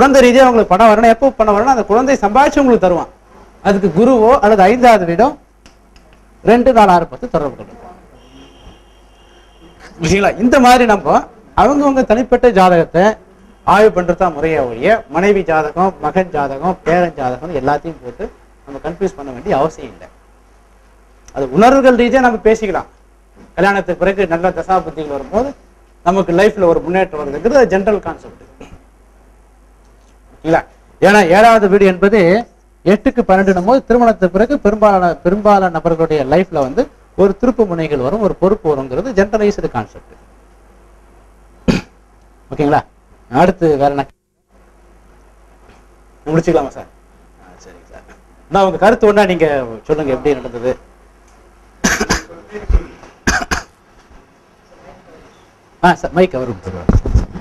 குழந்தை ரீதியாக உங்களுக்கு பணம் வரணும் எப்போ பணம் வரணும் அந்த குழந்தை சம்பாதிச்சு உங்களுக்கு தருவான் அதுக்கு குருவோ அல்லது ஐந்தாவது வீடோ ரெண்டு நாலு ஆறு பத்து தொடர்பு கொள்ளும் சரிங்களா இந்த மாதிரி நம்ம அவங்கவங்க தனிப்பட்ட ஜாதகத்தை ஆய்வு பண்றதா முறையா ஒழிய மனைவி ஜாதகம் மகன் ஜாதகம் பேரன் ஜாதகம் எல்லாத்தையும் போட்டு நம்ம கன்ஃபியூஸ் பண்ண வேண்டிய அவசியம் இல்லை அது உணர்வுகள் ரீதியா நம்ம பேசிக்கலாம் கல்யாணத்துக்கு பிறகு நல்ல தசா புத்திகள் வரும்போது நமக்கு லைஃப்ல ஒரு முன்னேற்றம் வருதுங்கிறது ஜென்ரல் கான்செப்ட் இல்ல ஏன்னா ஏழாவது வீடு என்பது எட்டுக்கு பன்னெண்டுனும் போது திருமணத்துக்கு பிறகு பெரும்பாலான பெரும்பாலான நபர்களுடைய லைஃப்ல வந்து ஒரு திருப்பு முனைகள் வரும் ஒரு பொறுப்பு வருங்கிறது ஜென்ரலைஸ்டு கான்செப்ட் ஓகேங்களா அடுத்து வேற என்ன முடிச்சுக்கலாமா சார் ஆ, சரிங்க சார் நான் உங்க கருத்து ஒண்ணா நீங்க சொல்லுங்க எப்படி நடந்தது ஆ சார் மைக் அவரும் தருவார்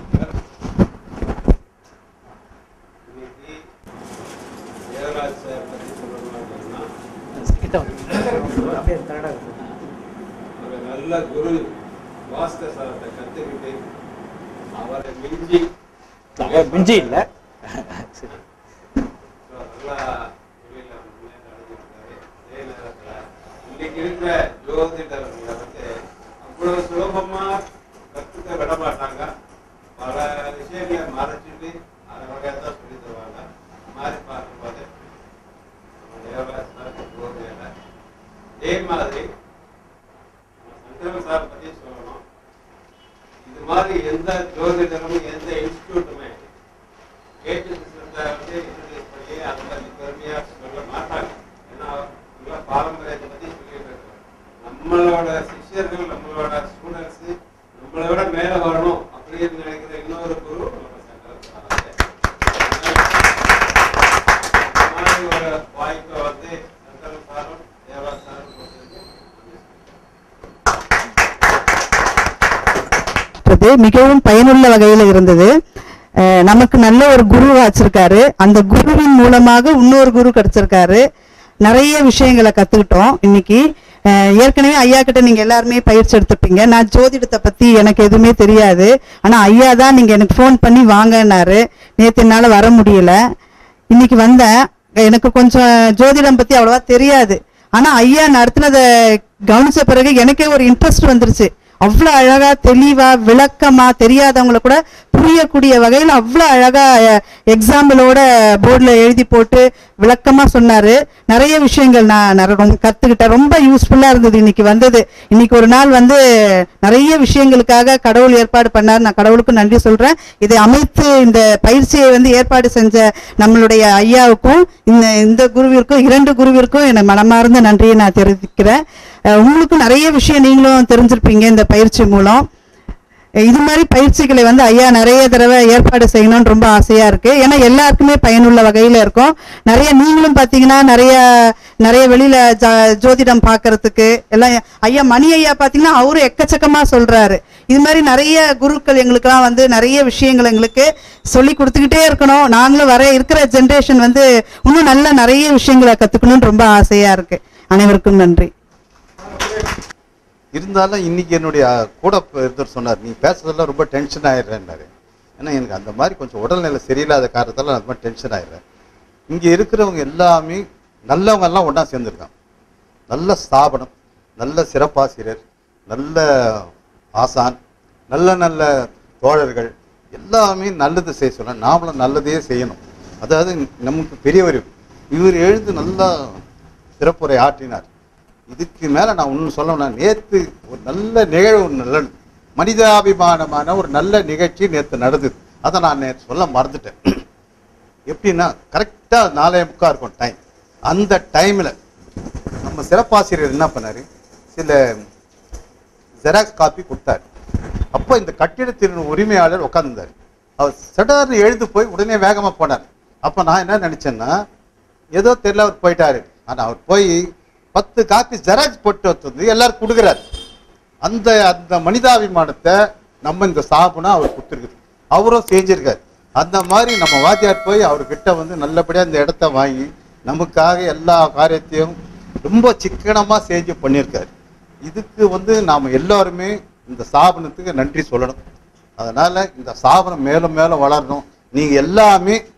இன்னைக்கு தேவராஜ் சார் பற்றி சொல்லணும்னா கிட்ட வந்து அப்படியே கரெக்டா ஒரு நல்ல குரு வாஸ்து சாரத்தை கற்றுக்கிட்டு அவரை மிஞ்சி அவர் மிஞ்சி இல்ல சரி நல்லா தொழில முன்னேற்றம் அடைஞ்சிருக்காரு அதே நேரத்தில் இன்னைக்கு இருக்கிற ஜோதிடர்களை வந்து அவ்வளவு சுலபமா கற்றுக்க விட மாட்டாங்க பல விஷயங்களை மறைச்சிட்டு அதை வகையாக தான் சொல்லி தருவாங்க மாறி பார்க்கும்போது நம்ம தேவராஜ் சார் ஜோதிடர் அதே மாதிரி சந்திரன் சார் பற்றி சொல்லணும் இது மாதிரி எந்த ஜோதிடரும் எந்த இன்ஸ்டியூட்டுமே கேட்டு சிஸ்டத்தை வந்து இன்ட்ரடியூஸ் பண்ணி அதை பற்றி பெருமையாக சொல்ல மாட்டாங்க ஏன்னா அவங்க பாரம்பரியத்தை பற்றி சொல்லிட்டு இருக்காங்க நம்மளோட சிஷ்யர்கள் நம்மளோட ஸ்டூடெண்ட்ஸ் நம்மளை விட மேலே வரணும் அப்படின்னு நினைக்கிற இன்னொரு குரு நம்ம சங்கரன் சார் இந்த மாதிரி ஒரு வாய்ப்பை வந்து சங்கரன் சாரும் தேவா சாரும் கொடுத்ததுக்கு நன்றி சொல்றேன். அது மிகவும் பயனுள்ள வகையில இருந்தது அஹ் நமக்கு நல்ல ஒரு குரு வச்சிருக்காரு அந்த குருவின் மூலமாக இன்னொரு குரு கிடைச்சிருக்காரு நிறைய விஷயங்களை கத்துக்கிட்டோம் இன்னைக்கு அஹ் ஏற்கனவே ஐயா கிட்ட நீங்க எல்லாருமே பயிற்சி எடுத்துப்பீங்க நான் ஜோதிடத்தை பத்தி எனக்கு எதுவுமே தெரியாது ஆனா ஐயா தான் நீங்க எனக்கு ஃபோன் பண்ணி வாங்கன்னாரு நேத்து என்னால வர முடியல இன்னைக்கு வந்தேன் எனக்கு கொஞ்சம் ஜோதிடம் பத்தி அவ்வளவா தெரியாது ஆனா ஐயா நடத்தினதை கவனிச்ச பிறகு எனக்கே ஒரு இன்ட்ரெஸ்ட் வந்துருச்சு அவ்வளோ அழகா தெளிவா விளக்கமா தெரியாதவங்கள கூட புரியக்கூடிய வகையில் அவ்வளோ அழகா எக்ஸாம்பிளோட போர்டில் எழுதி போட்டு விளக்கமா சொன்னாரு நிறைய விஷயங்கள் நான் நிற- ரொம்ப கத்துக்கிட்டேன் ரொம்ப யூஸ்ஃபுல்லா இருந்தது இன்னைக்கு வந்தது இன்னைக்கு ஒரு நாள் வந்து நிறைய விஷயங்களுக்காக கடவுள் ஏற்பாடு பண்ணார் நான் கடவுளுக்கு நன்றி சொல்றேன் இதை அமைத்து இந்த பயிற்சியை வந்து ஏற்பாடு செஞ்ச நம்மளுடைய ஐயாவுக்கும் இந்த இந்த குருவிற்கும் இரண்டு குருவிற்கும் என மனமார்ந்த நன்றியை நான் தெரிவிக்கிறேன் அஹ் உங்களுக்கும் நிறைய விஷயம் நீங்களும் தெரிஞ்சிருப்பீங்க இந்த பயிற்சி மூலம் இது மாதிரி பயிற்சிகளை வந்து ஐயா நிறைய தடவை ஏற்பாடு செய்யணும்னு ரொம்ப ஆசையா இருக்கு ஏன்னா எல்லாருக்குமே பயனுள்ள வகையில இருக்கும் நிறைய நீங்களும் பாத்தீங்கன்னா நிறைய நிறைய வெளியில ஜா- ஜோதிடம் பார்க்கறதுக்கு எல்லாம் ஐயா மணி ஐயா பாத்தீங்கன்னா அவரும் எக்கச்சக்கமா சொல்றாரு இது மாதிரி நிறைய குருக்கள் எங்களுக்கெல்லாம் வந்து நிறைய விஷயங்கள் எங்களுக்கு சொல்லி கொடுத்துக்கிட்டே இருக்கணும் நாங்களும் வர இருக்கிற ஜென்ரேஷன் வந்து இன்னும் நல்ல நிறைய விஷயங்களை கத்துக்கணும்னு ரொம்ப ஆசையா இருக்கு அனைவருக்கும் நன்றி இருந்தாலும் இன்னைக்கு என்னுடைய கூட இருந்தவர் சொன்னார் நீ பேசுறதெல்லாம் ரொம்ப டென்ஷன் ஆயிடுறேன்னாரு ஏன்னா எனக்கு அந்த மாதிரி கொஞ்சம் உடல்நிலை சரியில்லாத காரணத்தால நான் அந்த மாதிரி டென்ஷன் ஆயிடுறேன் இங்கே இருக்கிறவங்க எல்லாமே நல்லவங்க எல்லாம் ஒன்றா சேர்ந்துருக்காங்க நல்ல ஸ்தாபனம் நல்ல சிறப்பாசிரியர் நல்ல ஆசான் நல்ல நல்ல தோழர்கள் எல்லாமே நல்லது செய்ய சொல்ல நாமளும் நல்லதே செய்யணும் அதாவது நமக்கு பெரியவர் இவர் எழுந்து நல்லா சிறப்புரை ஆற்றினார் இதுக்கு மேலே நான் ஒன்று சொல்லணும்னா நேற்று ஒரு நல்ல நிகழ்வு ஒண்ணு நல்ல மனிதாபிமானமான ஒரு நல்ல நிகழ்ச்சி நேற்று நடந்தது அதை நான் நேற்று சொல்ல மறந்துட்டேன் எப்படின்னா கரெக்டாக நாலே முக்கா இருக்கும் டைம் அந்த டைமில் நம்ம சிறப்பாசிரியர் என்ன பண்ணாரு சில ஜெராக்ஸ் காப்பி கொடுத்தாரு அப்போ இந்த கட்டிடத்தின் உரிமையாளர் உட்கார்ந்திருந்தாரு அவர் சடார்னு எழுந்து போய் உடனே வேகமாக போனார் அப்போ நான் என்ன நினச்சேன்னா ஏதோ தெரியல அவர் போயிட்டாரு ஆனால் அவர் போய் பத்து காப்பி ஜெராக்ஸ் போட்டு வந்து எல்லாரும் கொடுக்குறாரு அந்த அந்த மனிதாபிமானத்தை நம்ம இந்த ஸ்தாபனம் அவர் கொடுத்துருக்குது அவரும் செஞ்சிருக்காரு அந்த மாதிரி நம்ம வாத்தியார் போய் அவர்கிட்ட வந்து நல்லபடியாக இந்த இடத்த வாங்கி நமக்காக எல்லா காரியத்தையும் ரொம்ப சிக்கனமாக செஞ்சு பண்ணியிருக்காரு இதுக்கு வந்து நாம் எல்லாருமே இந்த ஸ்தாபனத்துக்கு நன்றி சொல்லணும் அதனால இந்த ஸ்தாபனம் மேலும் மேலும் வளரணும் நீங்கள் எல்லாமே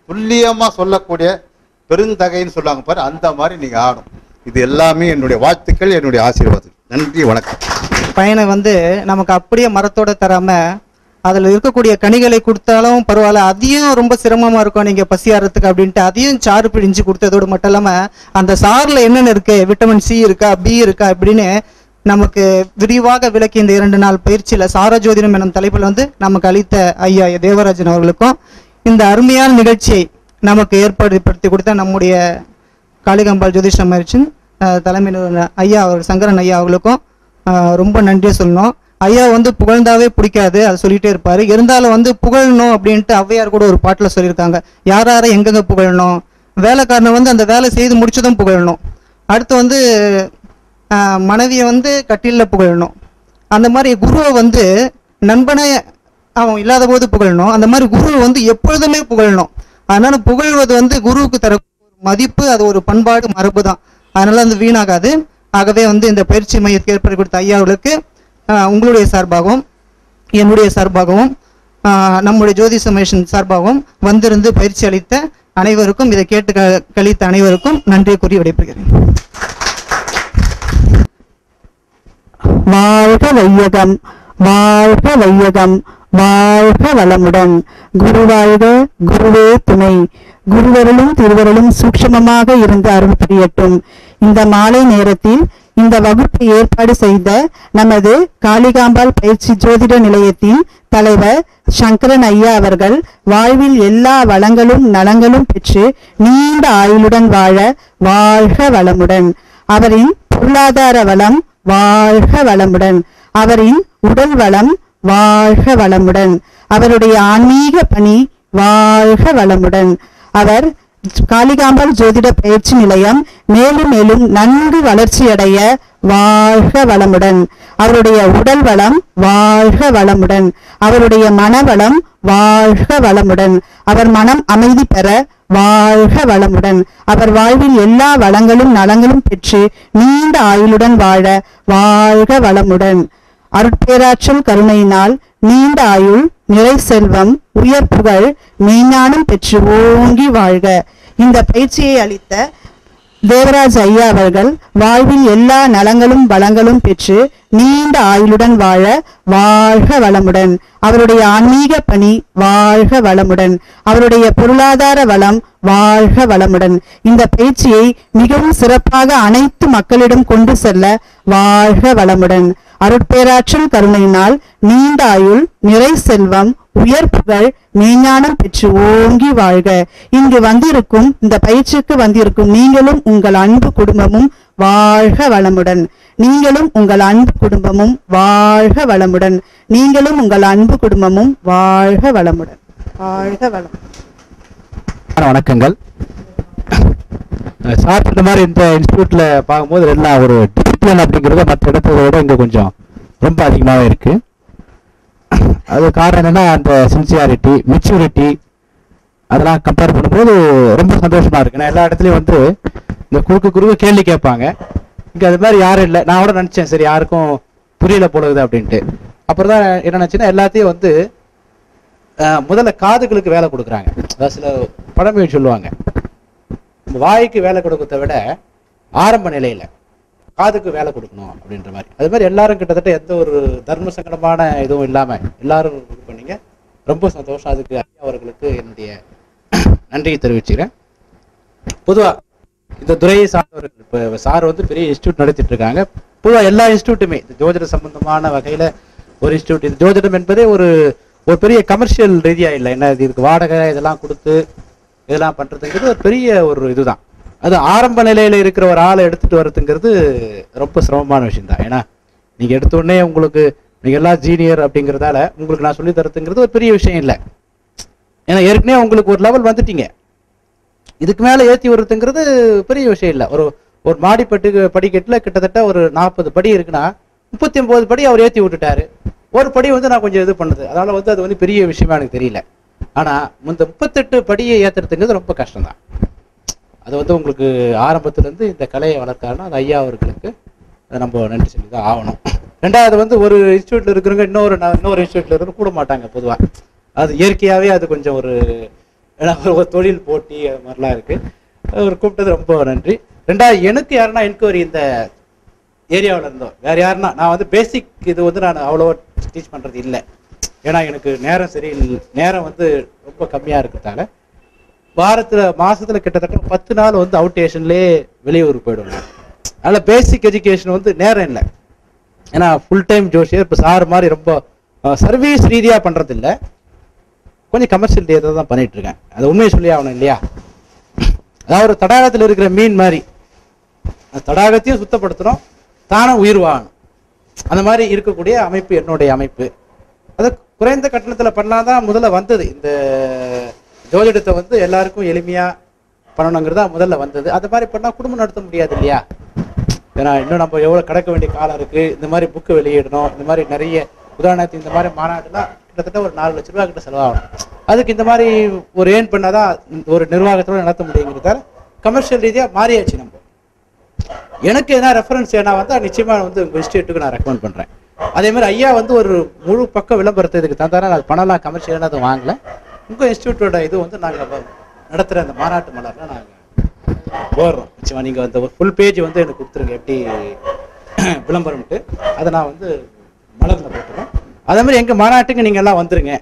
துல்லியமா சொல்லக்கூடிய பெருந்தகைன்னு சொல்லுவாங்க பாரு அந்த மாதிரி நீங்க ஆடும் இது எல்லாமே என்னுடைய வாழ்த்துக்கள் என்னுடைய ஆசீர்வாதம் நன்றி வணக்கம் பையனை வந்து நமக்கு அப்படியே மரத்தோட தராம அதுல இருக்கக்கூடிய கனிகளை கொடுத்தாலும் பரவாயில்ல அதையும் ரொம்ப சிரமமா இருக்கும் நீங்க பசியாறதுக்கு அப்படின்ட்டு அதையும் சாறு பிழிஞ்சு கொடுத்ததோடு மட்டும் இல்லாம அந்த சாறுல என்னென்ன இருக்கு விட்டமின் சி இருக்கா பி இருக்கா அப்படின்னு நமக்கு விரிவாக விளக்கி இந்த இரண்டு நாள் பயிற்சியில சாரஜோதிடம் எனும் தலைப்பில் வந்து நமக்கு அளித்த ஐயா தேவராஜன் அவர்களுக்கும் இந்த அருமையான நிகழ்ச்சியை நமக்கு ஏற்படுத்தி கொடுத்த நம்முடைய காளிகாம்பாள் ஜோதிஷ மரிச்சின் தலைமை நிறுவனர் ஐயா அவர் சங்கரன் ஐயா அவர்களுக்கும் அஹ், ரொம்ப நன்றியை சொல்லணும் ஐயா வந்து புகழ்ந்தாவே பிடிக்காது அதை சொல்லிட்டே இருப்பாரு இருந்தாலும் வந்து புகழணும் அப்படின்ட்டு ஔவையார் கூட ஒரு பாட்டுல சொல்லியிருக்காங்க யார் யாரை எங்கெங்க புகழணும் வேலைக்காரனை வந்து அந்த வேலை செய்து முடிச்சதும் புகழணும் அடுத்து வந்து அஹ், மனைவியை வந்து கட்டிலில் புகழணும் அந்த மாதிரி குருவை வந்து நண்பனை அவன் இல்லாத போது புகழணும் அந்த மாதிரி குருவை வந்து எப்பொழுதுமே புகழணும் அதனால புகழ்வது வந்து குருவுக்கு தர ஒரு மதிப்பு அது ஒரு பண்பாடு மரபு தான் அதனால அது வீணாகாது ஆகவே வந்து இந்த பயிற்சி மையத்தை ஏற்படுத்தி கொடுத்த ஐயாவுக்கு ஆஹ், உங்களுடைய சார்பாகவும் என்னுடைய சார்பாகவும் ஆஹ், நம்முடைய ஜோதிஷ மிஷன் சார்பாகவும் வந்திருந்து பயிற்சி அளித்த அனைவருக்கும் இதை கேட்டு க- கழித்த அனைவருக்கும் நன்றி கூறி விடைபெறுகிறேன் வாழ்க வையகம் வாழ்க வையகம் வாழ்க வளமுடன் குரு வாழ்க குருவே துணை குருவருளும் திருவருளும் சூட்சமமாக இருந்து அருள் புரியட்டும் இந்த மாலை நேரத்தில் இந்த வகுப்பை ஏற்பாடு செய்த நமது காளிகாம்பாள் பயிற்சி ஜோதிட நிலையத்தின் தலைவர் சங்கரன் ஐயா அவர்கள் வாழ்வில் எல்லா வளங்களும் நலங்களும் பெற்று நீண்ட ஆயுளுடன் வாழ வாழ்க வளமுடன் அவரின் பொருளாதார வளம் வாழ்க வளமுடன் அவரின் உடல் வளம் வாழ்க வளமுடன் அவருடைய ஆன்மீக பணி வாழ்க வளமுடன் அவர் காளிகாம்பாள் ஜோதிட பயிற்சி நிலையம் மேலும் மேலும் நன்கு வளர்ச்சியடைய வாழ்க வளமுடன் அவருடைய உடல் வளம் வாழ்க வளமுடன் அவருடைய மனவளம் வாழ்க வளமுடன் அவர் மனம் அமைதி பெற வாழ்க வளமுடன் அவர் வாழ்வில் எல்லா வளங்களும் நலங்களும் பெற்று நீண்ட ஆயுளுடன் வாழ வாழ்க வளமுடன் அருட்பேராற்றல் கருணையினால் நீண்ட ஆயுள் நிறை செல்வம் உயர் புகழ் மெய்ஞானம் பெற்று ஓங்கி வாழ்க இந்த பயிற்சியை அளித்த தேவராஜ் ஐயா அவர்கள் வாழ்வில் எல்லா நலங்களும் வளங்களும் பெற்று நீண்ட ஆயுளுடன் வாழ வாழ்க வளமுடன் அவருடைய ஆன்மீக பணி வாழ்க வளமுடன் அவருடைய பொருளாதார வளம் வாழ்க வளமுடன் இந்த பயிற்சியை மிகவும் சிறப்பாக அனைத்து மக்களிடம் கொண்டு செல்ல வாழ்க வளமுடன் அருட்பேராற்றல் கருணையினால் நீண்ட ஆயுள் நிறை செல்வம் உயர் புகழ் மெய்ஞானம் பெற்று ஓங்கி வாழ்க இங்கு வந்திருக்கும் இந்த பயிற்சிக்கு வந்திருக்கும் நீங்களும் உங்கள் அன்பு குடும்பமும் வாழ்க வளமுடன் நீங்களும் உங்கள் அன்பு குடும்பமும் வாழ்க வளமுடன் நீங்களும் உங்கள் அன்பு குடும்பமும் வாழ்க வளமுடன் வாழ்க வளம் வணக்கங்கள் சார் இந்த மாதிரி இந்த இன்ஸ்டியூட்ல பார்க்கும்போது எல்லாம் ஒரு டிசிப்ளின் அப்படிங்கிறது மற்ற இடத்தை விட இங்க கொஞ்சம் ரொம்ப அதிகமாகவே இருக்கு அது காரணம் என்னன்னா அந்த சின்சியாரிட்டி மெச்சூரிட்டி அதெல்லாம் கம்பேர் பண்ணும்போது ரொம்ப சந்தோஷமா இருக்கு ஏன்னா எல்லா இடத்துலயும் வந்து இந்த குறுக்கு குறுக்கு கேள்வி கேட்பாங்க இங்க அது மாதிரி யாரும் இல்லை நான் கூட நினைச்சேன் சரி யாருக்கும் புரியல போலகுது அப்படின்ட்டு அப்புறம் தான் என்ன நினைச்சேன்னா எல்லாத்தையும் வந்து அஹ், முதல்ல காதுகளுக்கு வேலை கொடுக்குறாங்க அதாவது சில பழமொழி சொல்லுவாங்க நம்ம வாய்க்கு வேலை கொடுக்கறத விட ஆரம்ப நிலையில காதுக்கு வேலை கொடுக்கணும் அப்படின்ற மாதிரி அது மாதிரி எல்லாரும் கிட்டத்தட்ட எந்த ஒரு தர்ம சங்கடமான இதுவும் இல்லாம எல்லாரும் இது பண்ணீங்க ரொம்ப சந்தோஷம் அதுக்கு ஐயா அவர்களுக்கு என்னுடைய நன்றியை தெரிவிச்சுக்கிறேன் பொதுவா இந்த துறையை சார்ந்தவர்கள் இப்போ சார் வந்து பெரிய இன்ஸ்டியூட் நடத்திட்டு இருக்காங்க பொதுவா எல்லா இன்ஸ்டியூட்டுமே இந்த ஜோதிட சம்பந்தமான வகையில ஒரு இன்ஸ்டியூட் இது ஜோதிடம் என்பதே ஒரு ஒரு பெரிய கமர்ஷியல் ரீதியா இல்லை என்ன இது இதுக்கு வாடகை இதெல்லாம் கொடுத்து இதெல்லாம் பண்றதுங்கிறது ஒரு பெரிய ஒரு இதுதான் அது ஆரம்ப நிலையில இருக்கிற ஒரு ஆளை எடுத்துட்டு வர்றதுங்கிறது ரொம்ப சிரமமான விஷயம் தான் ஏன்னா நீங்க எடுத்த உடனே உங்களுக்கு நீங்க எல்லாம் ஜீனியர் அப்படிங்கிறதால உங்களுக்கு நான் சொல்லி தரதுங்கிறது ஒரு பெரிய விஷயம் இல்லை ஏன்னா ஏற்கனவே உங்களுக்கு ஒரு லெவல் வந்துட்டீங்க இதுக்கு மேல ஏத்தி வருதுங்கிறது பெரிய விஷயம் இல்லை ஒரு ஒரு மாடிப்பட்டு படிக்கட்டுல கிட்டத்தட்ட ஒரு நாற்பது படி இருக்குன்னா முப்பத்தி ஒன்பது படி அவர் ஏத்தி விட்டுட்டாரு ஒரு படி வந்து நான் கொஞ்சம் இது பண்ணுது அதனால வந்து அது வந்து பெரிய விஷயமா எனக்கு தெரியல ஆனா இந்த முப்பத்தெட்டு படியை ஏத்துறதுங்கிறது ரொம்ப கஷ்டம்தான் அது வந்து உங்களுக்கு ஆரம்பத்துல இருந்து இந்த கலையை வளர்த்தாருன்னா அது ஐயா அவர்களுக்கு அதை நம்ம நன்றி சொல்லி தான் ஆகணும் ரெண்டாவது வந்து ஒரு இன்ஸ்டியூட்ல இருக்கிறவங்க இன்னொரு ந- இன்னொரு இன்ஸ்டியூட்ல இருந்து கூட மாட்டாங்க பொதுவா அது இயற்கையாவே அது கொஞ்சம் ஒரு ஏன்னா ஒரு- ஒரு தொழில் போட்டி அது மாதிரிலாம் இருக்கு அவர் கூப்பிட்டது ரொம்ப நன்றி ரெண்டாவது எனக்கு யாருன்னா என்கொயரி இந்த ஏரியாவில் இருந்தோம் வேற யாருன்னா நான் வந்து பேசிக் இது வந்து நான் அவ்வளோ டீச் பண்ணுறது இல்லை ஏன்னா எனக்கு நேரம் சரி நேரம் வந்து ரொம்ப கம்மியாக இருக்கிறதால வாரத்தில் மாசத்துல கிட்டத்தட்ட பத்து நாள் வந்து அவுட் ஸ்டேஷன்லேயே வெளியூர் போயிடுவேன் அதனால் பேசிக் எஜுகேஷன் வந்து நேரம் இல்லை ஏன்னா ஃபுல் டைம் ஜோஷியர் இப்போ சார் மாதிரி ரொம்ப சர்வீஸ் ரீதியாக பண்ணுறது இல்லை கொஞ்சம் கமர்ஷியல் ரீதியாக தான் பண்ணிட்டு இருக்கேன் அது உண்மையை சொல்லி ஆகணும் இல்லையா அதாவது ஒரு தடாகத்தில் இருக்கிற மீன் மாதிரி அந்த தடாகத்தையும் சுத்தப்படுத்துகிறோம் தானும் உயிர் வாழணும் அந்த மாதிரி இருக்கக்கூடிய அமைப்பு என்னுடைய அமைப்பு அது குறைந்த கட்டணத்தில் பண்ணால் தான் முதல்ல வந்தது இந்த ஜோதிடத்தை வந்து எல்லாருக்கும் எளிமையாக பண்ணணுங்கிறது தான் முதல்ல வந்தது அது மாதிரி பண்ணால் குடும்பம் நடத்த முடியாது இல்லையா ஏன்னா இன்னும் நம்ம எவ்வளோ கடக்க வேண்டிய காலம் இருக்குது இந்த மாதிரி புக்கு வெளியிடணும் இந்த மாதிரி நிறைய உதாரணத்துக்கு இந்த மாதிரி மாநாடுலாம் கிட்டத்தட்ட ஒரு நாலு லட்ச ரூபா கிட்ட செலவாகணும் அதுக்கு இந்த மாதிரி ஒரு ஏர்ன் பண்ணாதான் ஒரு நிர்வாகத்தோட நடத்த முடியுங்கிறதால கமர்ஷியல் ரீதியாக மாறியாச்சு நம்ம எனக்கு எதனா ரெஃபரன்ஸ் ஏன்னா வந்து நிச்சயமா வந்து உங்கள் இன்ஸ்டியூட்டுக்கு நான் ரெக்கமெண்ட் பண்ணுறேன் அதே மாதிரி ஐயா வந்து ஒரு முழு பக்க விளம்பரத்தை இதுக்கு தந்தாரா நான் பணம்லாம் கமர்ஷியலாக அதை வாங்கல உங்கள் இன்ஸ்டியூட்டோட இது வந்து நாங்கள் நடத்துகிற அந்த மாநாட்டு மலரில் நாங்கள் போடுறோம் நிச்சயமா நீங்கள் அந்த ஃபுல் பேஜ் வந்து எனக்கு கொடுத்துருங்க எப்படி விளம்பரம்ட்டு அதை நான் வந்து மலரில் போட்டுறேன் அதே மாதிரி எங்கள் மாநாட்டுக்கு நீங்கள் எல்லாம் வந்துருங்க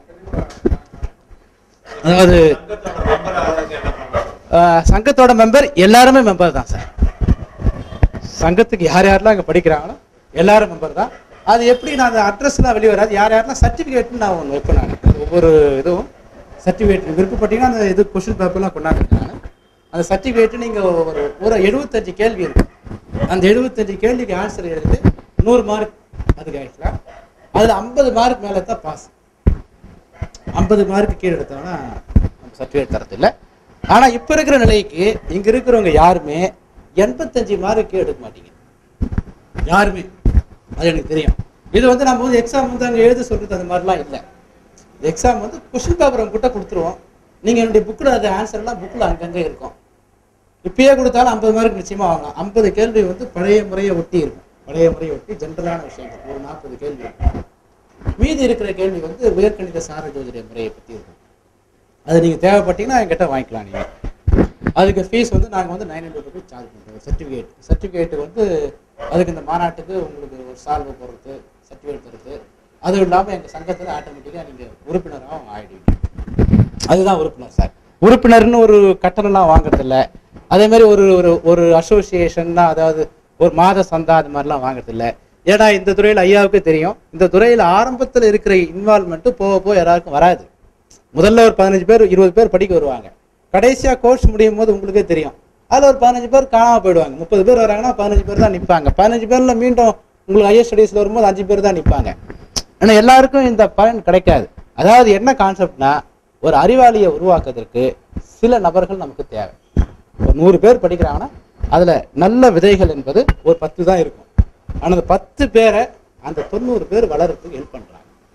அதாவது சங்கத்தோட மெம்பர் ஆகிறதுக்கு என்ன பண்ணணும் ஆஹ் சங்கத்தோட மெம்பர் எல்லாருமே மெம்பர் தான் சார் சங்கத்துக்கு யார் யாரெல்லாம் அங்கே படிக்கிறாங்களோ எல்லாரும் மெம்பர் தான் அது எப்படி நான் அந்த அட்ரஸ்லாம் வெளியே வராது யார் யாரெல்லாம் சர்டிஃபிகேட்னு நான் ஒன்று வைப்பேன் நான் ஒவ்வொரு இதுவும் சர்டிஃபிகேட் விருப்பப்பட்டீங்கன்னா அந்த இது கொஷின் பேப்பர்லாம் கொண்டாந்துருக்காங்க அந்த சர்டிஃபிகேட்டு நீங்கள் ஒரு ஒரு எழுபத்தஞ்சு கேள்வி இருக்கு அந்த எழுபத்தஞ்சு கேள்விக்கு ஆன்சர் எழுதி நூறு மார்க் அதுக்கு ஆயிடுச்சுலாம் அதில் ஐம்பது மார்க் மேலே தான் பாஸ் ஐம்பது மார்க் கீழே எடுத்தோம்னா நம்ம சர்டிஃபிகேட் தரதில்லை ஆனால் இப்போ இருக்கிற நிலைக்கு இங்கே இருக்கிறவங்க யாருமே எண்பத்தஞ்சு மார்க் கீழே எடுக்க மாட்டீங்க யாருமே அது எனக்கு தெரியும் இது வந்து நம்ம வந்து எக்ஸாம் வந்து அங்கே எழுத சொல்றது அந்த மாதிரிலாம் இல்லை எக்ஸாம் வந்து கொஷின் பேப்பர் உங்ககிட்ட கொடுத்துருவோம் நீங்கள் என்னுடைய புக்கில் அது ஆன்சர்லாம் புக்கில் அங்கங்கே இருக்கும் இப்பயே கொடுத்தாலும் ஐம்பது மார்க் நிச்சயமாக வாங்கலாம் ஐம்பது கேள்வி வந்து பழைய முறையை ஒட்டி இருக்கும் பழைய முறையை ஒட்டி ஜென்ரலான விஷயங்கள் ஒரு நாற்பது கேள்வி இருக்கும் மீதி இருக்கிற கேள்வி வந்து உயர்கணித சார ஜோதிட முறையை பற்றி இருக்கும் அது நீங்கள் தேவைப்பட்டீங்கன்னா என்கிட்ட வாங்கிக்கலாம் நீங்கள் அதுக்கு ஃபீஸ் வந்து நாங்கள் வந்து நைன் ஹண்ட்ரட் ருபீஸ் சார்ஜ் பண்ணுறோம் சர்டிஃபிகேட் சர்டிஃபிகேட்டுக்கு வந்து அதுக்கு இந்த மாநாட்டுக்கு உங்களுக்கு ஒரு சால்வை போடுறது சர்டிஃபிகேட் தருது அதுவும் இல்லாமல் எங்கள் சங்கத்தில் ஆட்டோமேட்டிக்காக நீங்கள் உறுப்பினராகவும் ஆகிடுவீங்க அதுதான் உறுப்பினர் சார் உறுப்பினர்னு ஒரு கட்டணம்லாம் வாங்குறதில்ல அதே மாதிரி ஒரு ஒரு ஒரு அசோசியேஷன்னா அதாவது ஒரு மாத சந்தா அது மாதிரிலாம் வாங்குறதில்ல ஏன்னா இந்த துறையில் ஐயாவுக்கு தெரியும் இந்த துறையில் ஆரம்பத்தில் இருக்கிற இன்வால்மெண்ட்டு போக போக யாராருக்கும் வராது முதல்ல ஒரு பதினஞ்சு பேர் இருபது பேர் படிக்க வருவாங்க கடைசியாக கோர்ஸ் முடியும் போது உங்களுக்கே தெரியும் அதில் ஒரு பதினஞ்சு பேர் காணாமல் போயிடுவாங்க முப்பது பேர் வராங்கன்னா பதினஞ்சு பேர் தான் நிற்பாங்க பதினஞ்சு பேரில் மீண்டும் உங்களுக்கு ஹையர் ஸ்டடீஸில் வரும்போது அஞ்சு பேர் தான் நிற்பாங்க ஆனால் எல்லாருக்கும் இந்த பயன் கிடைக்காது அதாவது என்ன கான்செப்ட்னா ஒரு அறிவாளியை உருவாக்குவதற்கு சில நபர்கள் நமக்கு தேவை ஒரு நூறு பேர் படிக்கிறாங்கன்னா அதில் நல்ல விதைகள் என்பது ஒரு பத்து தான் இருக்கும் ஆனால் அந்த பத்து பேரை அந்த தொண்ணூறு பேர் வளர்றதுக்கு ஹெல்ப் பண்ணுறாங்க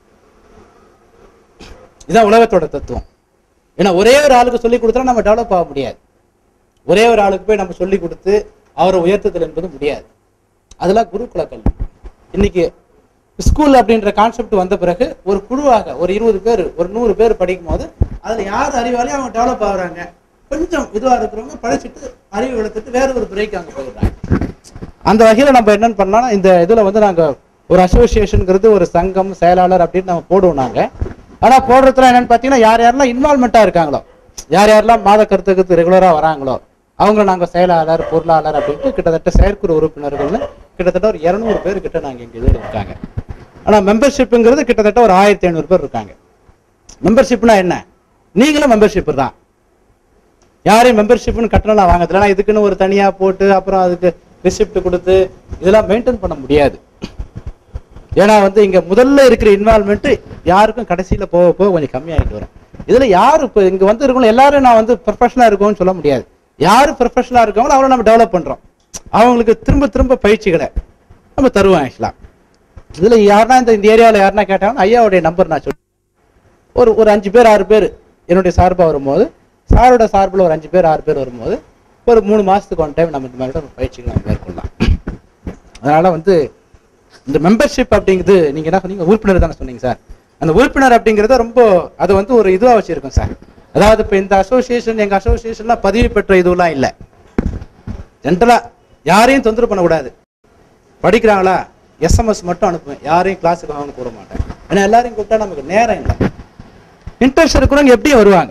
இதான் உலகத்தோட தத்துவம் ஏன்னா ஒரே ஒரு ஆளுக்கு சொல்லி கொடுத்தா நம்ம டெவலப் ஆக முடியாது ஒரே ஒரு ஆளுக்கு போய் நம்ம சொல்லி கொடுத்து அவரை உயர்த்துதல் என்பது முடியாது அதெல்லாம் குருகுல கல்வி இன்னைக்கு ஸ்கூல் அப்படின்ற கான்செப்ட் வந்த பிறகு ஒரு குழுவாக ஒரு இருபது பேர் ஒரு நூறு பேர் படிக்கும் போது அதுல யார் அறிவாளியும் அவங்க டெவலப் ஆகுறாங்க கொஞ்சம் இதுவா இருக்கிறவங்க படிச்சுட்டு அறிவு வளர்த்துட்டு வேற ஒரு துறைக்கு அங்க போயிடுறாங்க அந்த வகையில நம்ம என்னன்னு பண்ணலாம் இந்த இதுல வந்து நாங்க ஒரு அசோசியேஷனுங்கிறது ஒரு சங்கம் செயலாளர் அப்படின்னு நம்ம போடுவோம் நாங்க ஆனா போடுறதுல என்னன்னு பாத்தீங்கன்னா யார் யாரெல்லாம் இன்வால்மெண்ட்டா இருக்காங்களோ யார் யாரெல்லாம் மாத கருத்துக்கு ரெகுலரா வராங்களோ அவங்கள நாங்க செயலாளர் பொருளாளர் அப்படின்ட்டு கிட்டத்தட்ட செயற்குழு உறுப்பினர்கள்னு கிட்டத்தட்ட ஒரு இருநூறு பேர் கிட்ட நாங்க எங்க இதில் இருக்காங்க ஆனா மெம்பர்ஷிப்புங்கிறது கிட்டத்தட்ட ஒரு ஆயிரத்தி ஐநூறு பேர் இருக்காங்க மெம்பர்ஷிப்னா என்ன நீங்களும் மெம்பர்ஷிப் தான் யாரையும் மெம்பர்ஷிப்னு கட்டணம்லாம் வாங்கறதில்ல ஆனா இதுக்குன்னு ஒரு தனியா போட்டு அப்புறம் அதுக்கு ரிசிப்ட் கொடுத்து இதெல்லாம் மெயின்டைன் பண்ண முடியாது ஏன்னா வந்து இங்க முதல்ல இருக்கிற இன்வால்மெண்ட் யாருக்கும் கடைசியில போக போக கொஞ்சம் கம்மியாயிட்டு வரும் இதுல யாரு இப்போ இங்க வந்து இருக்கணும் எல்லாரும் நான் வந்து ப்ரொஃபஷனலா இருக்கோம்னு சொல்ல முடியாது யாரு ப்ரொஃபஷனலா இருக்காங்களோ அவங்கள நம்ம டெவலப் பண்றோம் அவங்களுக்கு திரும்ப திரும்ப பயிற்சிகளை நம்ம தருவோம் ஆக்சுவலா இதுல யாருன்னா இந்த இந்த ஏரியாவில் யாருன்னா கேட்டாங்கன்னா ஐயாவுடைய நம்பர் நான் சொல்லி ஒரு ஒரு அஞ்சு பேர் ஆறு பேர் என்னுடைய சார்பாக வரும்போது சாரோட சார்பில் ஒரு அஞ்சு பேர் ஆறு பேர் வரும்போது ஒரு மூணு மாசத்துக்கு ஒன் டைம் நம்ம இந்த மாதிரி ஒரு பயிற்சிகளை நம்ம மேற்கொள்ளலாம் அதனால வந்து இந்த மெம்பர்ஷிப் அப்படிங்கிறது நீங்க என்ன சொன்னீங்க உறுப்பினர் தானே சொன்னீங்க சார் அந்த உறுப்பினர் அப்படிங்கிறது ரொம்ப அது வந்து ஒரு இதுவா வச்சிருக்கோம் சார் அதாவது இப்போ இந்த அசோசியேஷன் எங்க அசோசியேஷன்லாம் பதிவு பெற்ற இதுவெல்லாம் இல்லை ஜென்ரலா யாரையும் தொந்தரவு பண்ணக்கூடாது படிக்கிறாங்களா எஸ்எம்எஸ் மட்டும் அனுப்புவேன் யாரையும் கிளாஸுக்கு வாங்கன்னு கூற மாட்டேன் ஏன்னா எல்லாரையும் கூப்பிட்டா நமக்கு நேரம் இல்லை இன்ட்ரெஸ்ட் இருக்கிறவங்க எப்படி வருவாங்க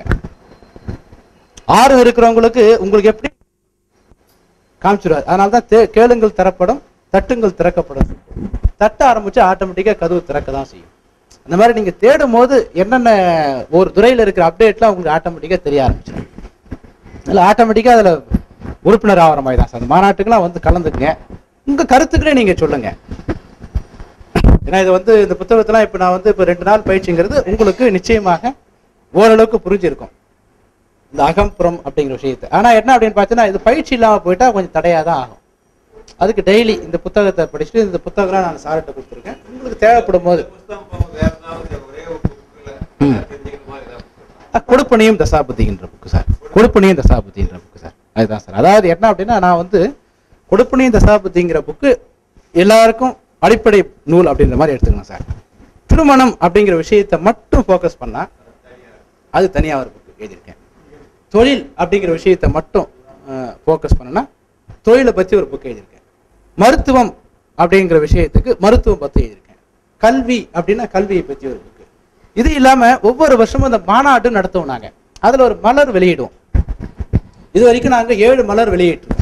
ஆர்வம் இருக்கிறவங்களுக்கு உங்களுக்கு எப்படி காமிச்சிருவாரு அதனால தான் தே- கேளுங்கள் திறப்படும் தட்டுங்கள் திறக்கப்படும் தட்ட ஆரம்பிச்சு ஆட்டோமேட்டிக்காக கதவு திறக்க தான் செய்யும் அந்த மாதிரி நீங்க தேடும் போது என்னென்ன ஒரு துறையில இருக்கிற அப்டேட்லாம் உங்களுக்கு ஆட்டோமேட்டிக்காக தெரிய ஆரம்பிச்சிடும் அதில் ஆட்டோமேட்டிக்காக அதில் உறுப்பினர் ஆகிற மாதிரி தான் சார் அந்த மாநாட்டுக்கெல்லாம் வந்து கலந்துக்குங்க உங்க கருத்துக்களே நீங்க சொல்லுங்க ஏன்னா இது வந்து இந்த புத்தகத்தெல்லாம் இப்போ நான் வந்து இப்போ ரெண்டு நாள் பயிற்சிங்கிறது உங்களுக்கு நிச்சயமாக ஓரளவுக்கு புரிஞ்சிருக்கும் இந்த அகம்புறம் அப்படிங்கிற விஷயத்தை ஆனா என்ன அப்படின்னு பார்த்தீங்கன்னா இது பயிற்சி இல்லாம போயிட்டா கொஞ்சம் தடையா தான் ஆகும் அதுக்கு டெய்லி இந்த புத்தகத்தை படிச்சுட்டு இந்த புத்தகம்லாம் நான் சார்கிட்ட கொடுத்துருக்கேன் உங்களுக்கு தேவைப்படும் போது புஸ்தகம் போக வேற ஏதாவது ஒரே ஒரு புக்கில் ம். தெரிஞ்சுக்கிற மாதிரி ஏதாவது book. அஹ், கொடுப்பனையும் தசாபதிங்கிற புக்கு சார் கொடுப்பனையும் தசாபதிங்கிற புக்கு சார் அதுதான் சார் அதாவது என்ன அப்படின்னா நான் வந்து கொடுப்பனையும் தசாபதிங்கிற புக்கு எல்லாருக்கும் அடிப்படை நூல் அப்படின்ற மாதிரி எடுத்துக்கலாம் சார் திருமணம் அப்படிங்கிற விஷயத்தை மட்டும் ஃபோக்கஸ் பண்ணா அது தனியாக ஒரு புக்கு எழுதியிருக்கேன் தொழில் அப்படிங்கிற விஷயத்தை மட்டும் ஃபோக்கஸ் பண்ணனா தொழிலை பற்றி ஒரு புக் எழுதியிருக்கேன் மருத்துவம் அப்படிங்கிற விஷயத்துக்கு மருத்துவம் பற்றி எழுதியிருக்கேன் கல்வி அப்படின்னா கல்வியை பற்றி ஒரு புக்கு இது இல்லாம ஒவ்வொரு வருஷமும் இந்த மாநாடு நடத்துவோம் நாங்க அதுல ஒரு மலர் வெளியிடுவோம் இது வரைக்கும் நாங்க ஏழு மலர் வெளியிட்டிருக்கோம்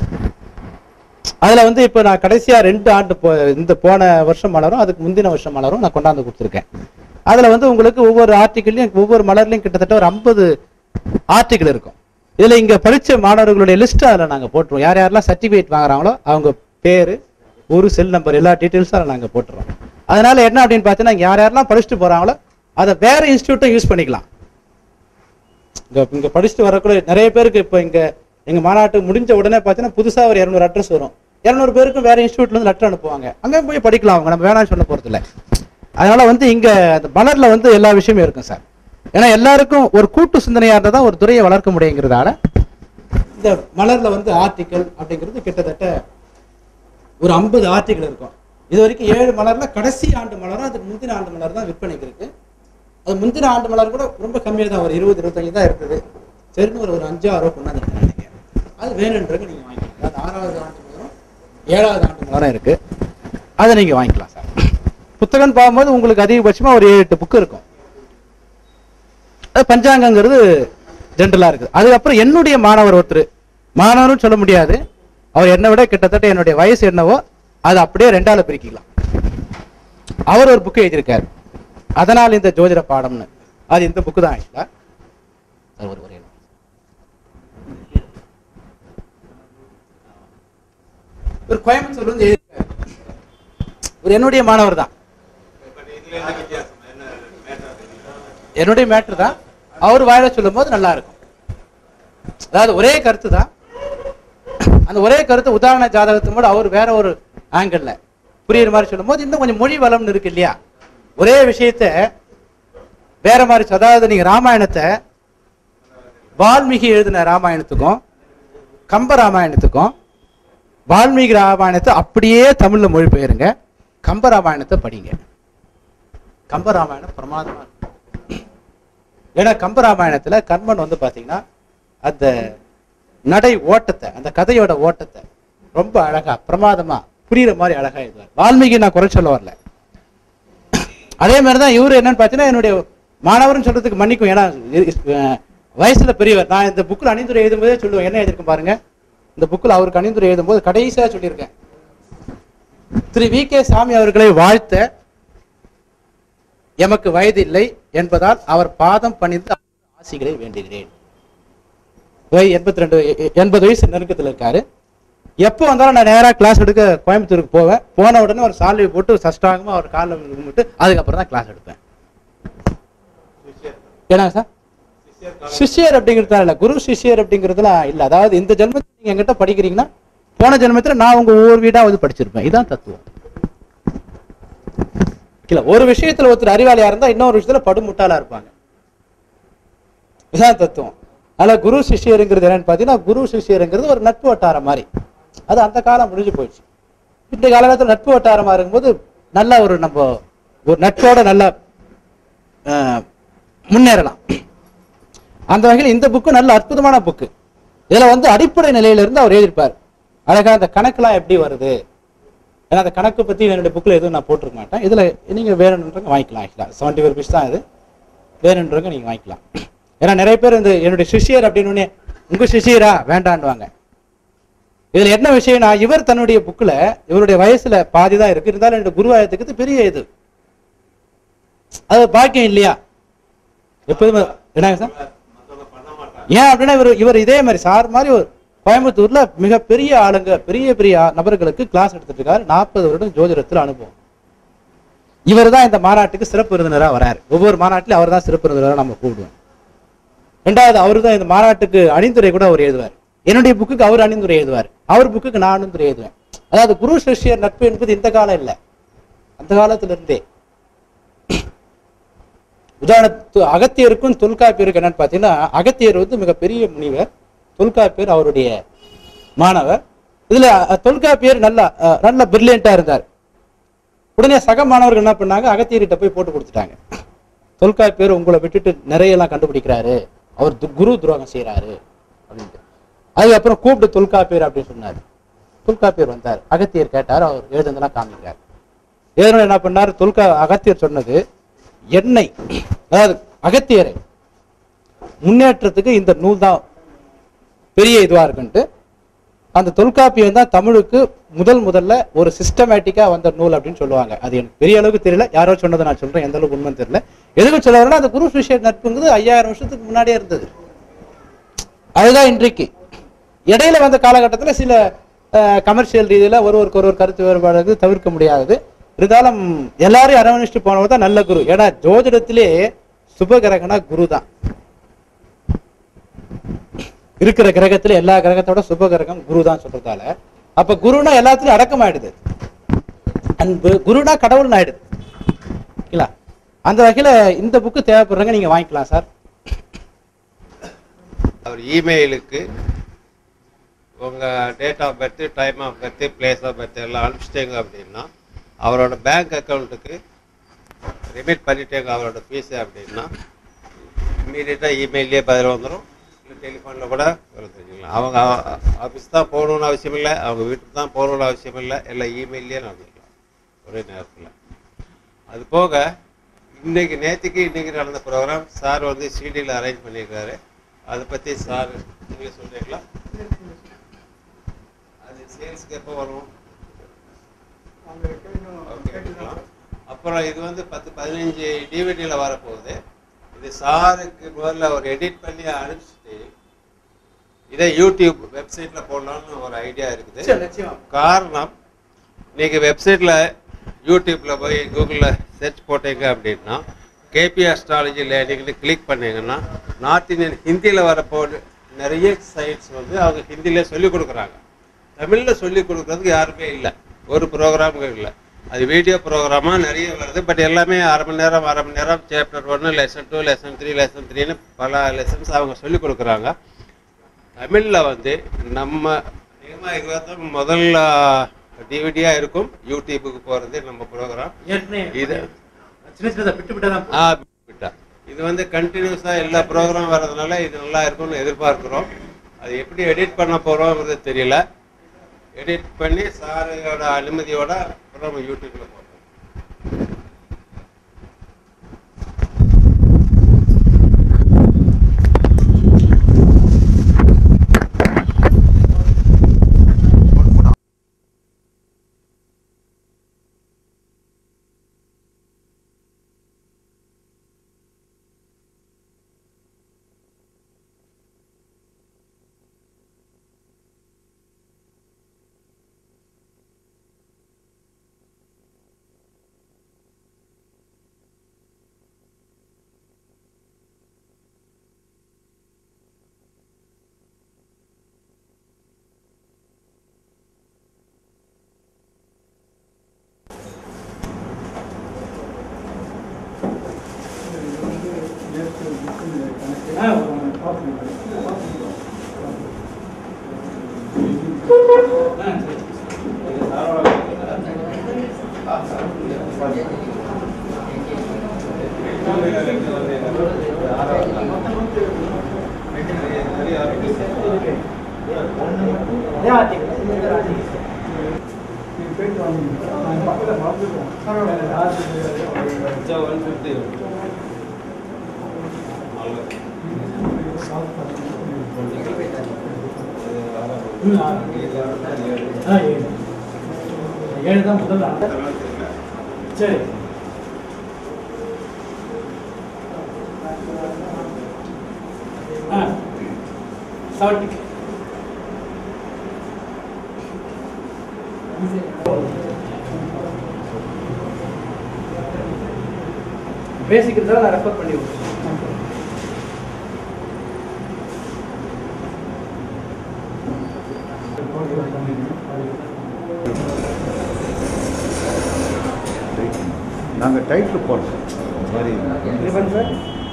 அதுல வந்து இப்ப நான் கடைசியா ரெண்டு ஆண்டு போ இந்த போன வருஷம் மலரும் அதுக்கு முந்தின வருஷம் மலரும் நான் கொண்டாந்து கொடுத்துருக்கேன் அதுல வந்து உங்களுக்கு ஒவ்வொரு ஆர்டிக்கிள்லயும் ஒவ்வொரு மலர்லயும் கிட்டத்தட்ட ஒரு ஐம்பது ஆர்டிக்கிள் இருக்கும் இதுல இங்க படிச்ச மாணவர்களுடைய லிஸ்ட் அதுல நாங்க போட்டுருவோம் யார் யாரெல்லாம் சர்டிபிகேட் வாங்குறாங்களோ அவங்க பேரு ஒரு செல் நம்பர் எல்லா டீட்டெயில்ஸும் அதில் நாங்க போட்டுறோம் அதனால என்ன அப்படின்னு பார்த்தீங்கன்னா இங்க யார் யாரெல்லாம் படிச்சுட்டு போறாங்களோ அதை வேற இன்ஸ்டியூட்டும் யூஸ் பண்ணிக்கலாம் இங்க இங்க படிச்சுட்டு வரக்கூட நிறைய பேருக்கு இப்போ இங்க எங்க மாநாட்டு முடிஞ்ச உடனே பார்த்தீங்கன்னா புதுசா ஒரு இரநூறு அட்ரஸ் வரும் இரநூறு பேருக்கும் வேற இன்ஸ்டியூட்ல இருந்து லெட்டர் அனுப்புவாங்க அங்கே போய் படிக்கலாம் அவங்க நம்ம வேணாம்னு சொல்ல போறது இல்ல அதனால வந்து இங்க அந்த மலர்ல வந்து எல்லா விஷயமும் இருக்கும் சார் ஏன்னா எல்லாருக்கும் ஒரு கூட்டு சிந்தனையா இருந்தால் தான் ஒரு துறையை வளர்க்க முடியுங்கிறதால இந்த மலர்ல வந்து ஆர்டிக்கல் அப்படிங்கிறது கிட்டத்தட்ட ஒரு ஐம்பது ஆர்டிக்கல் இருக்கும் இது வரைக்கும் ஏழு மலர்ல கடைசி ஆண்டு மலரும் அதுக்கு முந்தின ஆண்டு மலர் தான் விற்பனைக்கு இருக்கு அது முந்தின ஆண்டு மலர் கூட ரொம்ப கம்மியாக தான் ஒரு இருபது இருபத்தஞ்சு தான் இருக்குது சரின்னு ஒரு ஒரு அஞ்சு ஆறோ கொண்டாந்து நினைக்கிறேன் அது வேணுன்றது நீங்க வாங்கிக்கலாம் அது ஆறாவது ஆண்டு மலரும் ஏழாவது ஆண்டு மலரும் இருக்கு அதை நீங்க வாங்கிக்கலாம் சார் புத்தகம் பார்க்கும்போது உங்களுக்கு அதிகபட்சமா ஒரு ஏழு எட்டு புக்கு இருக்கும் அது பஞ்சாங்கங்கிறது ஜென்ரலா இருக்குது அதுக்கப்புறம் என்னுடைய மாணவர் ஒருத்தர் மாணவரும் சொல்ல முடியாது அவர் என்னை விட கிட்டத்தட்ட என்னுடைய வயசு என்னவோ அதை அப்படியே ரெண்டால பிரிக்கலாம் அவர் ஒரு புக்கு எழுதியிருக்காரு அதனால் இந்த ஜோதிட பாடம்னு அது இந்த புக்கு தான் ஆக்சுவலா அது ஒரு ஒரே நிமிஷம். ஒரு கோயம்புத்தூர்ல இருந்து எழுதியிருக்காரு ஒரு என்னுடைய மாணவர் தான் பட் இதுல என்ன வித்தியாசம் என்ன மேட்டர் என்னுடைய மேட்ரு தான் அவர் வாயில சொல்லும் போது நல்லா இருக்கும் அதாவது ஒரே கருத்து தான் அந்த ஒரே கருத்து உதாரண ஜாதகத்து கூட அவர் வேற ஒரு ஆங்கிள் புரியுற மாதிரி சொல்லும் போது இன்னும் கொஞ்சம் மொழி வளம்னு இருக்கு இல்லையா ஒரே விஷயத்த வேற மாதிரி சொ- அதாவது நீங்க ராமாயணத்தை வால்மீகி எழுதின ராமாயணத்துக்கும் கம்ப ராமாயணத்துக்கும் வால்மீகி ராமாயணத்தை அப்படியே தமிழ்ல மொழிபெயருங்க கம்ப ராமாயணத்தை படிங்க கம்ப ராமாயணம் பிரமாதமா இருக்கும் ஏன்னா கம்பராமாயணத்துல கர்மன் வந்து பாத்தீங்கன்னா அந்த நடை ஓட்டத்தை அந்த கதையோட ஓட்டத்தை ரொம்ப அழகா பிரமாதமா புரியுற மாதிரி அழகா எழுதுவார் வால்மீகி நான் குறை சொல்ல வரல அதே மாதிரி தான் இவரு என்னன்னு பார்த்தீங்கன்னா என்னுடைய மாணவர்னு சொல்றதுக்கு மன்னிக்கும் ஏன்னா இ- இ- அஹ் வயசுல பெரியவர் நான் இந்த புக்கில் அணிந்துரை எழுதும்போதே சொல்லுவேன் என்ன எழுதிருக்கேன் பாருங்க இந்த புக்கில் அவருக்கு அணிந்துரை எழுதும்போது கடைசியா சொல்லியிருக்கேன் திரு வி கே சாமி அவர்களை வாழ்த்த எமக்கு வயது இல்லை என்பதால் அவர் பாதம் பணிந்து அவரது ஆசிகளை வேண்டுகிறேன் வய எண்பத்தி ரெண்டு எண்பது வயசு நெருக்கத்தில் இருக்காரு எப்போ வந்தாலும் நான் நேராக கிளாஸ் எடுக்க கோயம்புத்தூருக்கு போவேன் போன உடனே ஒரு சால்வை போட்டு சஷ்டாகமா அவர் காலில் கும்பிட்டு அதுக்கப்புறம் தான் கிளாஸ் எடுப்பேன் ஏன்னா சார் சிஷ்யர் அப்படிங்கிறதுலாம் இல்லை குரு சிஷ்யர் அப்படிங்கிறதுலாம் இல்லை அதாவது இந்த ஜென்மத்தில் நீங்க என்கிட்ட படிக்கிறீங்கன்னா போன ஜென்மத்தில் நான் உங்க ஒவ்வொரு வீடாவது படிச்சிருப்பேன் இதான் தத்துவம் இல்ல ஒரு விஷயத்துல ஒருத்தர் அறிவாளியா இருந்தா இன்னொரு விஷயத்துல படுமுட்டாளா இருப்பாங்க இதான் தத்துவம் அதனால குரு சிஷ்யருங்கிறது என்னன்னு பாத்தீங்கன்னா குரு சிஷ்யருங்கிறது ஒரு நட்பு வட்டாரம் மாதிரி அது அந்த காலம் முடிஞ்சு போயிடுச்சு இந்த காலகட்டத்தில் நட்பு வட்டாரமா இருக்கும்போது நல்ல ஒரு நம்ம ஒரு நட்போட நல்ல அஹ், முன்னேறலாம் அந்த வகையில் இந்த புக்கு நல்ல அற்புதமான புக்கு இதுல வந்து அடிப்படை நிலையில இருந்து அவர் எழுதியிருப்பார் அழகா அந்த கணக்கெல்லாம் எப்படி வருது ஏன்னா அந்த கணக்கு பத்தி என்னுடைய புக்ல எதுவும் நான் போட்டிருக்க மாட்டேன் இதுல நீங்க வேணுன்றவங்க வாங்கிக்கலாம் ஆக்சுவலா செவன்டி ஃபோர் ருபீஸ் தான் இது வேணுன்றவங்க நீங்க வாங்கிக்கலாம் ஏன்னா நிறைய பேர் இந்த என்னுடைய சிஷியர் அப்படின்னு உடனே, உங்க சிஷியரா வேண்டான்னுவாங்க இதுல என்ன விஷயம்னா இவர் தன்னுடைய புக்ல இவருடைய வயசுல பாதி தான் இருக்கு இருந்தாலும் என்னுடைய குருவாயத்துக்கு பெரிய இது அது பாக்கியம் இல்லையா எப்போதுமே என்னங்க சார் மத்தவங்க பண்ண மாட்டாங்க ஏன் அப்படின்னா இவர் இவர் இதே மாதிரி சார் மாதிரி ஒரு கோயம்புத்தூர்ல மிகப்பெரிய ஆளுங்க பெரிய பெரிய நபர்களுக்கு கிளாஸ் எடுத்துட்டு இருக்காரு நாற்பது வருடம் ஜோதிடத்தில் அனுபவம் இவர் தான் இந்த மாநாட்டுக்கு சிறப்பு விருந்தினரா வராரு ஒவ்வொரு மாநாட்டிலும் அவர் தான் சிறப்பு விருந்தினரா நம்ம கூப்பிடுவோம் ரெண்டாவது அவரு தான் இந்த மாநாட்டுக்கு அணிந்துரை கூட அவர் எழுதுவார் என்னுடைய புக்குக்கு அவர் அணிந்துரை எழுதுவார் அவர் புக்குக்கு நான் அணிந்துரை எழுதுவேன் அதாவது குரு சிஷ்யர் நட்பு என்பது இந்த காலம் இல்லை அந்த காலத்துல இருந்தே உதாரணத்து அகத்தியருக்கும் தொல்காப்பியருக்கு என்னன்னு பார்த்தீங்கன்னா அகத்தியர் வந்து மிகப்பெரிய முனிவர் தொல்காப்பியர் அவருடைய மாணவர் இதுல அஹ், தொல்காப்பியர் நல்லா அஹ், நல்ல பிரில்லியண்டா இருந்தார் உடனே சக மாணவர்கள் என்ன பண்ணாங்க அகத்தியர்கிட்ட போய் போட்டு கொடுத்துட்டாங்க தொல்காப்பியர் உங்களை விட்டுட்டு நிறைய எல்லாம் கண்டுபிடிக்கிறாரு அவர் து- குரு துரோகம் செய்யறாரு அப்படின்ட்டு அதுக்கப்புறம் கூப்பிட்டு தொல்காப்பியர் அப்படின்னு சொன்னார் தொல்காப்பியர் வந்தார் அகத்தியர் கேட்டார் அவர் எழுதுனதெல்லாம் காமிக்கிறார் எழுதுன என்ன பண்ணார் தொல்கா அகத்தியர் சொன்னது எண்ணெய் அதாவது அகத்தியரை முன்னேற்றத்துக்கு இந்த நூல் தான் பெரிய இதுவா இருக்குன்ட்டு அந்த தொல்காப்பியம் தான் தமிழுக்கு முதல் முதல்ல ஒரு சிஸ்டமேட்டிக்கா வந்த நூல் அப்படின்னு சொல்லுவாங்க அது எனக்கு பெரிய அளவுக்கு தெரியல யாரோ சொன்னதை நான் சொல்றேன் எந்த அளவுக்கு உண்மைன்னு தெரியல எதுக்கு சொல்ல வரேன்னா அந்த குரு சிஷ்ய நட்புங்கிறது ஐயாயிரம் வருஷத்துக்கு முன்னாடியே இருந்தது அதுதான் இன்றைக்கு இடையில வந்த காலகட்டத்தில் சில கமர்ஷியல் ரீதியில ஒருவருக்கு ஒருவர் கருத்து வேறுபாடு தவிர்க்க முடியாதது இருந்தாலும் எல்லாரையும் அரவணைச்சிட்டு போனவர் தான் நல்ல குரு ஏன்னா ஜோதிடத்திலே சுபகிரகனா குரு தான் இருக்கிற கிரகத்துல எல்லா கிரகத்தோட சுப கிரகம் குரு தான் சொல்றதால அப்ப குருனா எல்லாத்துலயும் அடக்கமாயிடுது அன்பு குருனா கடவுள்னு ஆயிடுது இல்ல அந்த வகையில இந்த புக்கு தேவைப்படுறவங்க நீங்க வாங்கிக்கலாம் சார் அவர் இமெயிலுக்கு உங்கள் date of birth time of birth place of birth எல்லாம் அனுப்பிச்சிட்டீங்க அப்படின்னா அவரோட பேங்க் அக்கௌண்ட்டுக்கு ரிமிட் பண்ணிட்டேங்க அவரோட ஃபீஸு அப்படின்னா இம்மீடியட்டாக இமெயிலே பதில் வந்துடும் இல்லை டெலிஃபோனில் கூட வருதுங்களா அவங்க ஆஃபீஸ் தான் போகணுன்னு அவசியம் இல்லை அவங்க வீட்டுக்கு தான் போகணுன்னு அவசியம் இல்லை எல்லாம் இமெயிலே நடந்துக்கலாம் ஒரே நேரத்தில் அது போக இன்னைக்கு நேற்றுக்கு இன்னைக்கு நடந்த ப்ரோக்ராம் சார் வந்து சிடியில் அரேஞ்ச் பண்ணியிருக்காரு அதை பற்றி சார் நீங்கள் சொல்கிறீங்களா அது சேல்ஸ்க்கு எப்போ வரும் ஓகே எடுக்கலாம். அப்புறம் இது வந்து பத்து பதினஞ்சு டிவிடியில் வரப்போகுது இது சாருக்கு முதல்ல ஒரு எடிட் பண்ணி அனுப்பிச்சிட்டு இதை யூடியூப் வெப்சைட்டில் போடலாம்னு ஒரு ஐடியா இருக்குது காரணம் இன்னைக்கு வெப்சைட்டில் யூடியூப்பில் போய் கூகுளில் சர்ச் போட்டீங்க அப்படின்னா கேபி அஸ்ட்ராலஜி லேர்னிங்னு கிளிக் பண்ணீங்கன்னா நார்த் இந்தியன் ஹிந்தியில் வரப்போ நிறைய சைட்ஸ் வந்து அவங்க ஹிந்தியிலே சொல்லிக் கொடுக்குறாங்க தமிழில் சொல்லிக் கொடுக்குறதுக்கு யாருமே இல்லை ஒரு ப்ரோக்ராமும் இல்லை அது வீடியோ ப்ரோக்ராமாக நிறைய வருது பட் எல்லாமே அரை மணி நேரம் அரை மணி நேரம் சாப்டர் ஒன்று lesson two lesson three lesson த்ரீன்னு பல லெசன்ஸ் அவங்க சொல்லிக் கொடுக்குறாங்க தமிழில் வந்து நம்ம அதிகமாக இதுதான் முதல் டிவிடியாக இருக்கும் யூடியூபுக்கு போகிறது நம்ம ப்ரோக்ராம் இது சின்ன சின்னதை விட்டு விட்டு தான் ஆ விட்டா இது வந்து கண்டினியூஸாக எல்லா ப்ரோக்ராம் வர்றதுனால இது நல்லா இருக்கும்னு எதிர்பார்க்குறோம் அது எப்படி எடிட் பண்ண போகிறோங்கிறது தெரியல எடிட் பண்ணி சாரோட அனுமதியோட அப்புறம் நம்ம யூடியூப்பில் போடுறோம் ஆ ஒன் ஃபிஃப்டி ஏழு தான் முதல்ல சரி ஆ செவன்ட்டி பேசிக் இருந்தால் நான் ரெஃபர் பண்ணி விடுறேன் நாங்கள் டைட்டில் போடுறோம் இந்த மாதிரி ரிபன் சார்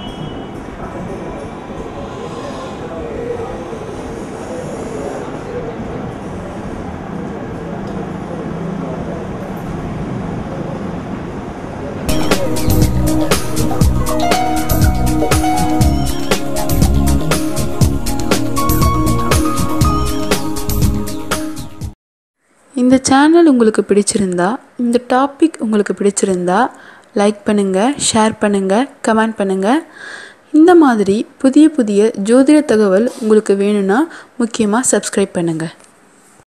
இந்த சேனல் உங்களுக்கு பிடிச்சிருந்தா இந்த டாபிக் உங்களுக்கு பிடிச்சிருந்தா லைக் பண்ணுங்கள் ஷேர் பண்ணுங்கள் கமெண்ட் பண்ணுங்கள் இந்த மாதிரி புதிய புதிய ஜோதிட தகவல் உங்களுக்கு வேணும்னா முக்கியமாக சப்ஸ்கிரைப் பண்ணுங்கள்